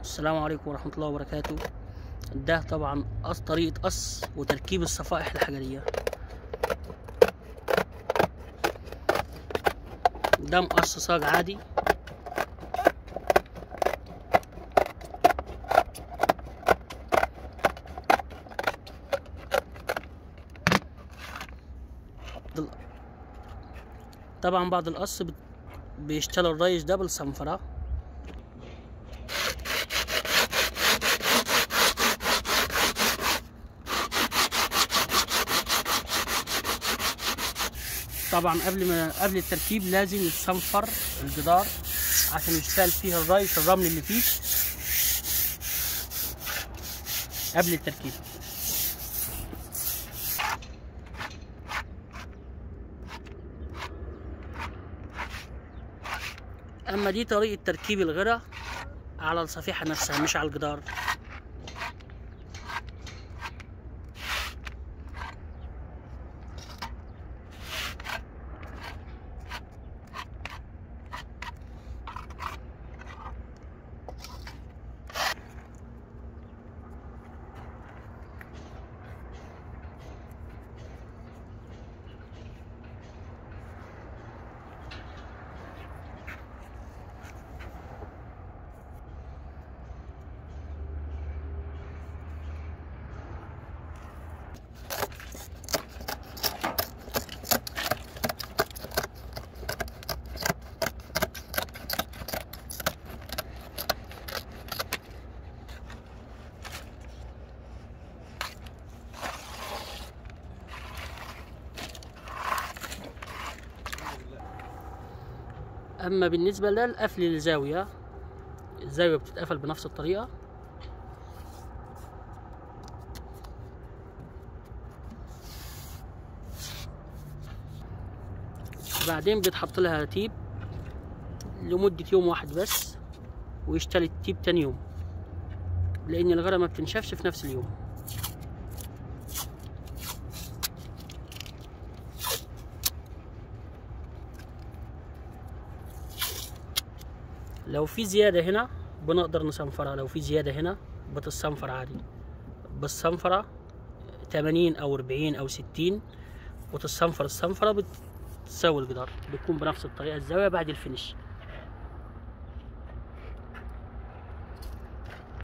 السلام عليكم ورحمة الله وبركاته ده طبعا قص طريقة قص وتركيب الصفائح الحجرية ده مقص صاج عادي دل- طبعا بعد القص بت- بيشتغل الريش ده بالصنفرة طبعا قبل ما قبل التركيب لازم يتصنفر الجدار عشان يشتغل فيه الريش الرمل اللي فيه قبل التركيب اما دي طريقة تركيب الغرة على الصفيحة نفسها مش على الجدار اما بالنسبة للقفل الزاوية الزاوية بتتقفل بنفس الطريقة بعدين بيتحط لها تيب لمدة يوم واحد بس ويشتري التيب تاني يوم لأن الغرة ما بتنشفش في نفس اليوم لو في زيادة هنا بنقدر نصنفرها لو في زيادة هنا بتتصنفر عادي بالصنفرة تمانين أو أربعين أو ستين وتتصنفر الصنفرة بتساوي الجدار بتكون بنفس الطريقة الزاوية بعد الفينش